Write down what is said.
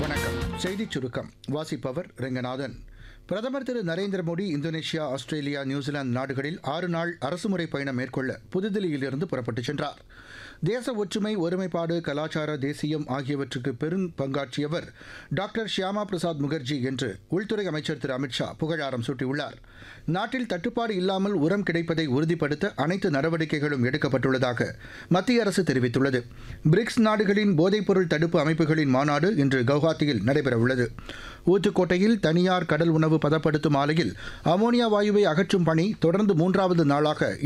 வணக்கம் செய்திச் சுருக்கம் வாசிப்பவர் ரெங்கநாதன் பிரதமர் Thiru Narendra Modi Indonesia Australia New Zealand நாடுகளில் ஆறு நாள் அரசுமுறை பயணம் மேற்கொள்ள புதுதில்லியிலிருந்து புறப்பட்டுச் சென்றார் தேச ஒற்றுமை ஒருமைப்பாடு கலாச்சார தேசியம் ஆகியவற்றுக்கு பெரும் பங்காற்றியவர் டாக்டர் ஷியாமா பிரசாத் முகர்ஜி என்று உள்துறை அமைச்சர் திரு அமித்ஷா புகழாரம் சூட்டியுள்ளார் நாட்டில் தட்டுப்பாடு இல்லாமல் உரம் கிடைப்பதை உறுதிப்படுத்த அனைத்து நடவடிக்கைகளும் எடுக்கப்பட்டுள்ளதாக மத்திய அரசு தெரிவித்துள்ளது பிரிக்ஸ் நாடுகளின் போதைப்பொருள் தடுப்பு அமைப்புகளின் மாநாடு இன்று கவுஹாத்தியில் நடைபெறவுள்ளது ஊத்துக்கோட்டையில் தனியார் கடல் உணவு பதப்படுத்தும் ஆலையில் அமோனியா வாயுவை அகற்றும் பணி தொடர்ந்து மூன்றாவது நாளாக